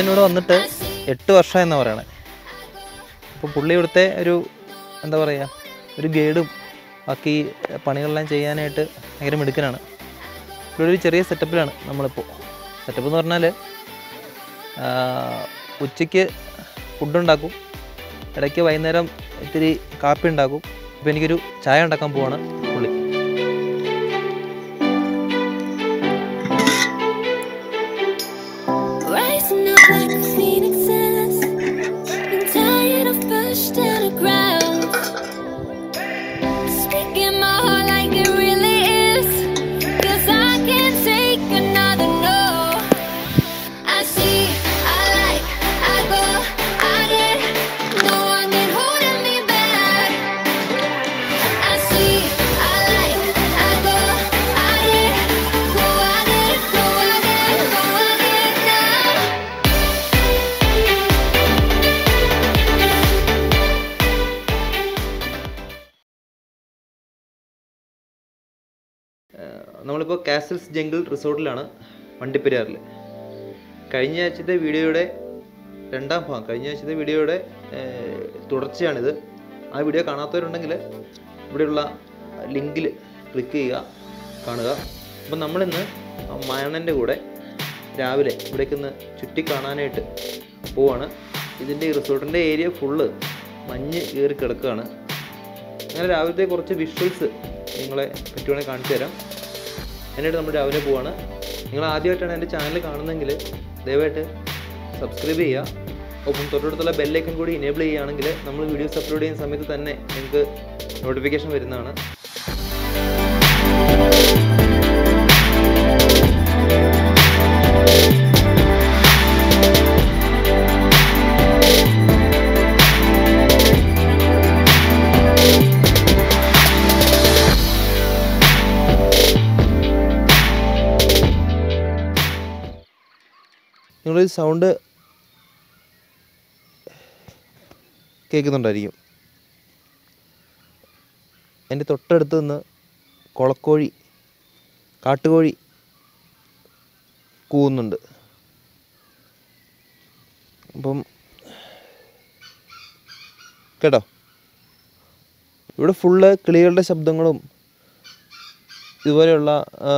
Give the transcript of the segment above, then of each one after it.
ഇവിടെ വന്നിട്ട് എട്ട് വർഷം എന്നാ പറയണേ അപ്പോൾ പുള്ളി ഇവിടുത്തെ ഒരു എന്താ പറയുക ഒരു ഗൈഡും ബാക്കി പണികളെല്ലാം ചെയ്യാനായിട്ട് ഭയങ്കര മിടുക്കനാണ് ഇവിടെ ഒരു ചെറിയ സെറ്റപ്പിലാണ് നമ്മളിപ്പോൾ സെറ്റപ്പ് എന്ന് പറഞ്ഞാൽ ഉച്ചയ്ക്ക് ഫുഡ് ഉണ്ടാക്കും ഇടയ്ക്ക് വൈകുന്നേരം ഇത്തിരി കാപ്പി ഉണ്ടാക്കും ഇപ്പോൾ എനിക്കൊരു ചായ ഉണ്ടാക്കാൻ പോവാണ് പുള്ളി Rising up like a phoenix's. Been tired of pushed to the ground. Speaking my heart like it really is. Cause I can't take another no. I see, I like, I go, I get. No one can holding me back. I see, I like, I go, I get. Go, I get, go, I get, go, I get now. നമ്മളിപ്പോൾ castles jungle റിസോർട്ടിലാണ് വണ്ടിപ്പെരിയാറിൽ കഴിഞ്ഞ ആഴ്ചത്തെ വീഡിയോയുടെ രണ്ടാം ഭാഗം കഴിഞ്ഞ ആഴ്ചത്തെ വീഡിയോയുടെ ഏർ, തുടർച്ചയാണിത് ആ വീഡിയോ കാണാത്തവരുണ്ടെങ്കിൽ ഇവിടെയുള്ള ലിങ്കിൽ ക്ലിക്ക് ചെയ്യുക കാണുക അപ്പം നമ്മളിന്ന് മയണൻ്റെ കൂടെ രാവിലെ ഇവിടേക്ക് ഒന്ന് ചുറ്റി കാണാനായിട്ട് പോവാണ് ഇതിൻ്റെ ഈ റിസോർട്ടിൻ്റെ ഏരിയ ഫുള്ള് മഞ്ഞ് കയറി കിടക്കുകയാണ് അങ്ങനെ രാവിലത്തെ കുറച്ച് വിഷ്വൽസ് നിങ്ങളെ പറ്റുവാണെങ്കിൽ കാണിച്ചു തരാം എന്നിട്ട് നമ്മൾ രാവിലെ പോവാണ് നിങ്ങൾ ആദ്യമായിട്ടാണ് എൻ്റെ ചാനൽ കാണുന്നതെങ്കിൽ ദയവായിട്ട് സബ്സ്ക്രൈബ് ചെയ്യുക ഒപ്പം തൊട്ടടുത്തുള്ള ബെല്ലൈക്കൺ കൂടി ഇനേബിൾ ചെയ്യുകയാണെങ്കിൽ നമ്മൾ വീഡിയോസ് അപ്ലോഡ് ചെയ്യുന്ന സമയത്ത് തന്നെ നിങ്ങൾക്ക് നോട്ടിഫിക്കേഷൻ വരുന്നതാണ് നിങ്ങളൊരു സൗണ്ട് കേൾക്കുന്നുണ്ടായിരിക്കും എൻ്റെ തൊട്ടടുത്ത് നിന്ന് കുളക്കോഴി കാട്ടുകോഴി കൂവുന്നുണ്ട് അപ്പം കേട്ടോ ഇവിടെ ഫുള്ള് കിളികളുടെ ശബ്ദങ്ങളും ഇതുപോലെയുള്ള ആ,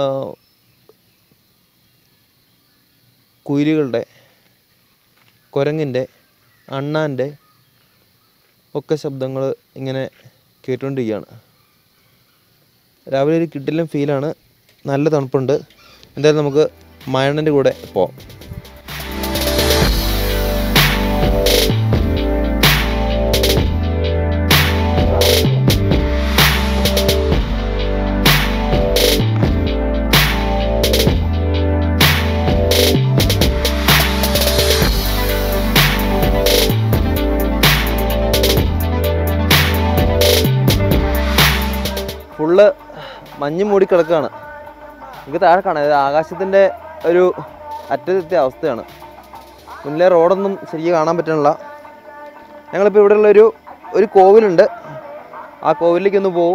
കുയിലുകളുടെ കുരങ്ങിൻ്റെ അണ്ണാൻ്റെ ഒക്കെ ശബ്ദങ്ങൾ ഇങ്ങനെ കേട്ടുകൊണ്ടിരിക്കുകയാണ് രാവിലെ ഒരു കിട്ടിലും ഫീലാണ് നല്ല തണുപ്പുണ്ട് എന്തായാലും നമുക്ക് മയണൻ്റെ കൂടെ പോവാം ഫുള്ള് മഞ്ഞ് മൂടി കിടക്കുകയാണ് എനിക്ക് താഴെ കാണാം ഇത് ആകാശത്തിൻ്റെ ഒരു അറ്റത്തെത്തിയ അവസ്ഥയാണ് മുന്നിലെ റോഡൊന്നും ശരിക്കും കാണാൻ പറ്റണില്ല ഞങ്ങളിപ്പോൾ ഇവിടെയുള്ള ഒരു ഒരു കോവിലുണ്ട് ആ കോവിലിലേക്ക് ഒന്ന് പോവും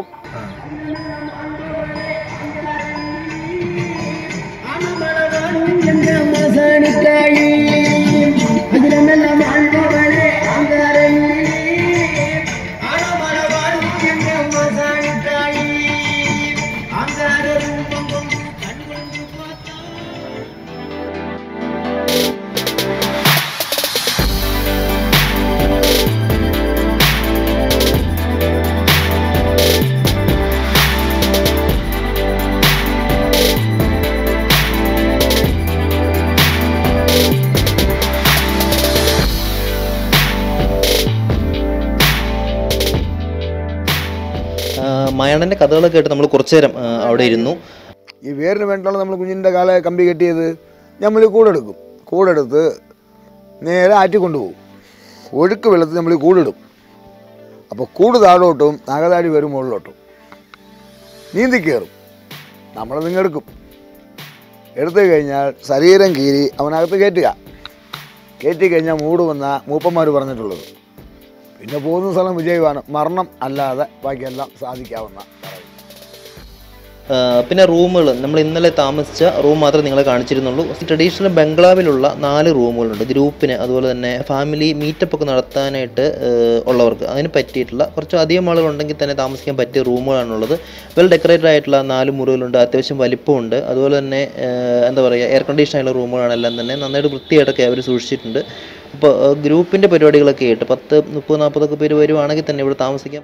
മയണൻ്റെ കഥകളൊക്കെ കേട്ട് നമ്മൾ കുറച്ചു നേരം ആ, അവിടെ ഇരുന്നു ഈ വേരിന് വേണ്ടിയാണ് നമ്മൾ കുഞ്ഞിൻ്റെ കാല കമ്പി കെട്ടിയത് നമ്മൾ കൂടെടുക്കും കൂടെടുത്ത് നേരെ ആറ്റി കൊണ്ടുപോകും ഒഴുക്ക് വെള്ളത്തിൽ നമ്മൾ കൂടിടും അപ്പോൾ കൂട് താഴോട്ടും നാഗതാടി വരും മുകളിലോട്ടും നീന്തി കയറും നമ്മൾ നിങ്ങെടുക്കും എടുത്തു കഴിഞ്ഞാൽ ശരീരം കീറി അവനകത്ത് കയറ്റുക കയറ്റി കഴിഞ്ഞാൽ മൂട് വന്ന മൂപ്പന്മാർ പറഞ്ഞിട്ടുള്ളത് പിന്നെ പോകുന്ന സ്ഥലം വിജയമാണ് മരണം അല്ലാതെ ബാക്കിയെല്ലാം സാധിക്കാവുന്ന പറയും ആ, പിന്നെ റൂമുകൾ നമ്മൾ ഇന്നലെ താമസിച്ച റൂം മാത്രമേ നിങ്ങളെ കാണിച്ചിരുന്നുള്ളൂ ട്രഡീഷണൽ ബംഗ്ലാവിലുള്ള നാല് റൂമുകളുണ്ട് ഗ്രൂപ്പിന് അതുപോലെ തന്നെ ഫാമിലി മീറ്റപ്പ് ഒക്കെ നടത്താനായിട്ട് ആ, ഉള്ളവർക്ക് അതിന് പറ്റിയിട്ടുള്ള കുറച്ച് അധികം ആളുകളുണ്ടെങ്കിൽ തന്നെ താമസിക്കാൻ പറ്റിയ റൂമുകളാണുള്ളത് വെൽ ഡെക്കറേറ്റഡ് ആയിട്ടുള്ള നാല് മുറികളുണ്ട് അത്യാവശ്യം വലിപ്പമുണ്ട് അതുപോലെ തന്നെ ആ, എന്താ പറയുക എയർ കണ്ടീഷൻ ആയിട്ടുള്ള റൂമുകളാണ് എല്ലാം തന്നെ നന്നായിട്ട് വൃത്തിയായിട്ടൊക്കെ അവർ സൂക്ഷിച്ചിട്ടുണ്ട് അപ്പോൾ ഗ്രൂപ്പിൻ്റെ പരിപാടികളൊക്കെ ആയിട്ട് പത്ത് മുപ്പത് നാൽപ്പതൊക്കെ പേര് വരുവാണെങ്കിൽ തന്നെ ഇവിടെ താമസിക്കാം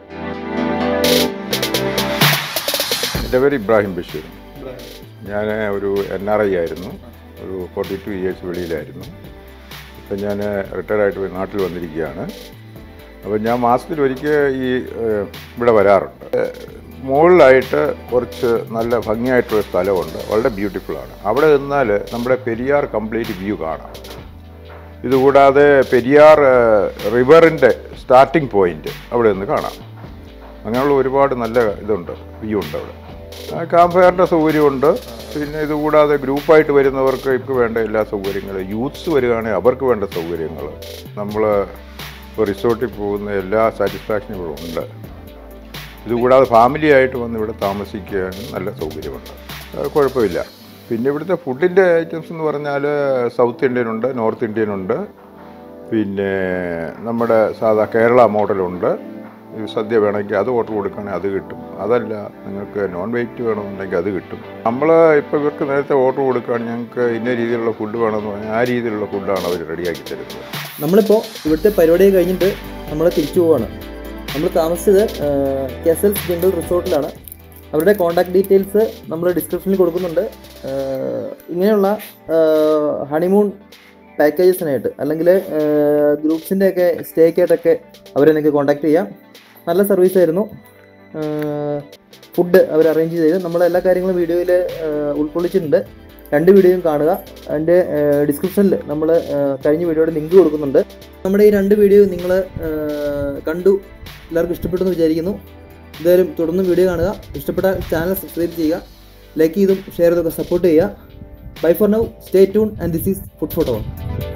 എൻ്റെ പേര് ഇബ്രാഹിം ബഷീർ ഞാൻ ഒരു എൻ ആർ ഐ ആയിരുന്നു ഒരു ഫോർട്ടി ടു ഇയേഴ്സ് വെളിയിലായിരുന്നു ഇപ്പം ഞാൻ റിട്ടയർഡായിട്ട് പോയി നാട്ടിൽ വന്നിരിക്കുകയാണ് അപ്പോൾ ഞാൻ മാസത്തിൽ ഒരിക്കൽ ഈ ഏഹ്, ഇവിടെ വരാറുണ്ട് ഏഹ്, മുകളിലായിട്ട് കുറച്ച് നല്ല ഭംഗിയായിട്ടുള്ള സ്ഥലമുണ്ട് വളരെ ബ്യൂട്ടിഫുള്ളാണ് അവിടെ നിന്നാൽ നമ്മുടെ പെരിയാർ കംപ്ലീറ്റ് വ്യൂ കാണാം ഇതുകൂടാതെ പെരിയാർ റിവറിൻ്റെ സ്റ്റാർട്ടിംഗ് പോയിന്റ് അവിടെ നിന്ന് കാണാം അങ്ങനെയുള്ള ഒരുപാട് നല്ല ഇതുണ്ട് വ്യൂ ഉണ്ട് അവിടെ ക്യാമ്പ് ഫയറിൻ്റെ സൗകര്യമുണ്ട് പിന്നെ ഇതുകൂടാതെ ഗ്രൂപ്പായിട്ട് വരുന്നവർക്ക് ഇപ്പോൾ വേണ്ട എല്ലാ സൗകര്യങ്ങളും യൂത്ത്സ് വരികയാണെങ്കിൽ അവർക്ക് വേണ്ട സൗകര്യങ്ങൾ നമ്മൾ ഇപ്പോൾ റിസോർട്ടിൽ പോകുന്ന എല്ലാ സാറ്റിസ്ഫാക്ഷനും ഇവിടെ ഉണ്ട് ഇതുകൂടാതെ ഫാമിലി ആയിട്ട് വന്ന് ഇവിടെ താമസിക്കാനും നല്ല സൗകര്യമുണ്ട് അത് കുഴപ്പമില്ല പിന്നെ ഇവിടുത്തെ ഫുഡിൻ്റെ ഐറ്റംസ് എന്ന് പറഞ്ഞാൽ സൗത്ത് ഇന്ത്യൻ ഉണ്ട് നോർത്ത് ഇന്ത്യൻ ഉണ്ട് പിന്നെ നമ്മുടെ സാധാ കേരള മോഡലുണ്ട് ഈ സദ്യ വേണമെങ്കിൽ അത് ഓർഡർ കൊടുക്കുകയാണെങ്കിൽ അത് കിട്ടും അതല്ല നിങ്ങൾക്ക് നോൺ വെജ് വേണമെന്നുണ്ടെങ്കിൽ അത് കിട്ടും നമ്മൾ ഇപ്പോൾ ഇവർക്ക് നേരത്തെ ഓർഡർ കൊടുക്കുകയാണെങ്കിൽ ഞങ്ങൾക്ക് ഇന്ന രീതിയിലുള്ള ഫുഡ് വേണമെന്ന് പറഞ്ഞാൽ ആ രീതിയിലുള്ള ഫുഡാണ് അവർ റെഡിയാക്കി തരുന്നത് നമ്മളിപ്പോൾ ഇവിടുത്തെ പരിപാടി കഴിഞ്ഞിട്ട് നമ്മൾ തിരിച്ചു പോവാണ് നമ്മൾ താമസിച്ചത് കെസൽസ് ജംഗിൾ റിസോർട്ടിലാണ് അവരുടെ കോൺടാക്ട് ഡീറ്റെയിൽസ് നമ്മൾ ഡിസ്ക്രിപ്ഷനിൽ കൊടുക്കുന്നുണ്ട് ആഹ് ഇങ്ങനെയുള്ള ഹണിമൂൺ പാക്കേജസിനായിട്ട് അല്ലെങ്കിൽ ഗ്രൂപ്പ്സിൻ്റെ ഒക്കെ സ്റ്റേക്കായിട്ടൊക്കെ അവരെ നിങ്ങൾക്ക് കോൺടാക്ട് ചെയ്യാം നല്ല സർവീസ് ആയിരുന്നു ഫുഡ് അവർ അറേഞ്ച് ചെയ്ത് നമ്മൾ എല്ലാ കാര്യങ്ങളും വീഡിയോയിൽ ഉൾക്കൊള്ളിച്ചിട്ടുണ്ട് രണ്ട് വീഡിയോയും കാണുക അതിൻ്റെ ഡിസ്ക്രിപ്ഷനിൽ നമ്മൾ കഴിഞ്ഞ വീഡിയോയുടെ ലിങ്ക് കൊടുക്കുന്നുണ്ട് നമ്മുടെ ഈ രണ്ട് വീഡിയോ നിങ്ങൾ കണ്ടു എല്ലാവർക്കും ഇഷ്ടപ്പെട്ടു എന്ന് വിചാരിക്കുന്നു എന്തായാലും തുടർന്നും വീഡിയോ കാണുക ഇഷ്ടപ്പെട്ട ചാനൽ സബ്സ്ക്രൈബ് ചെയ്യുക ലൈക്ക് ചെയ്തും ഷെയർ ചെയ്തൊക്കെ സപ്പോർട്ട് ചെയ്യുക bye for now stay tune and this is food photo